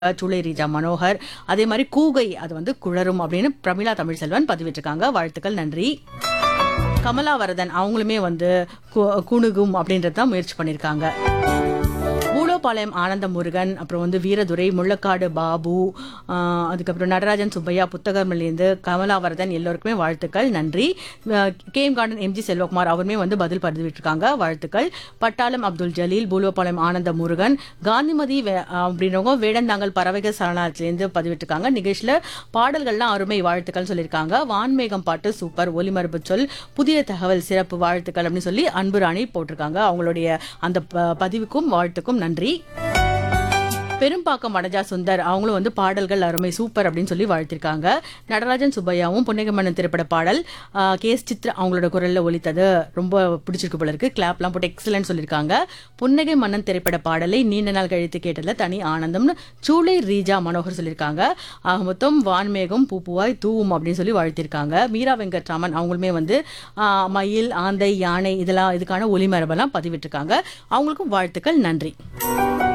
சூளை ரீஜா மனோகர் அதே மாதிரி கூகை அது வந்து குழரும் அப்படின்னு பிரமிளா தமிழ்செல்வன் பதிவிட்டிருக்காங்க வாழ்த்துக்கள் நன்றி கமலாவரதன் அவங்களுமே வந்து கு- குணுகும் அப்படின்றது தான் முயற்சி பண்ணியிருக்காங்க பூலோபாளையம் ஆனந்த முருகன் அப்புறம் வந்து வீரதுரை முள்ளக்காடு பாபு ஆஹ் அதுக்கப்புறம் நடராஜன் சுப்பையா புத்தகமிலேருந்து கமலாவரதன் எல்லோருக்குமே வாழ்த்துக்கள் நன்றி K M garden MG Selvakumar அவருமே வந்து பதில் பதிவிட்டிருக்காங்க வாழ்த்துக்கள் பட்டாளம் அப்துல் ஜலீல் பூலோபாளையம் ஆனந்த முருகன் காந்திமதி வே- அப்படின்றவங்க வேடந்தாங்கல் பறவைகள் சரணாலயத்திலேருந்து பதிவிட்டிருக்காங்க நிகழ்ச்சியில் பாடல்கள்லாம் அருமை வாழ்த்துக்கள் சொல்லியிருக்காங்க வான்மேகம் பாட்டு சூப்பர் ஒலிமரபு சொல் புதிய தகவல் சிறப்பு வாழ்த்துக்கள் அப்படின்னு சொல்லி அன்பு ராணி போட்டிருக்காங்க அவங்களுடைய அந்த ப- பதிவுக்கும் வாழ்த்துக்கும் நன்றி பெரும்பாக்கம் வனஜா சுந்தர் அவங்களும் வந்து பாடல்கள் அருமை சூப்பர் அப்படின்னு சொல்லி வாழ்த்திருக்காங்க நடராஜன் சுப்பையாவும் புன்னகமன்னன் திரைப்பட பாடல் ஆஹ், கே எஸ் சித்ரா அவங்களோட குரல்ல ஒலித்தது ரொம்ப பிடிச்சிருக்கு போல இருக்கு கிளாப்லாம் போட்டு எக்ஸலன்ட் சொல்லியிருக்காங்க புன்னகை மன்னன் திரைப்பட பாடலை நீண்ட நாள் கழித்து கேட்டதுல தனி ஆனந்தம்னு சூளை ரீஜா மனோகர் சொல்லியிருக்காங்க ஆக மொத்தம் வான்மேகம் பூப்புவாய் தூவும் அப்படின்னு சொல்லி வாழ்த்திருக்காங்க மீரா வெங்கட்ராமன் அவங்களுமே வந்து ஆஹ், மயில் ஆந்தை யானை இதெல்லாம் இதுக்கான ஒலிமரபெல்லாம் பதிவிட்டிருக்காங்க அவங்களுக்கும் வாழ்த்துக்கள் நன்றி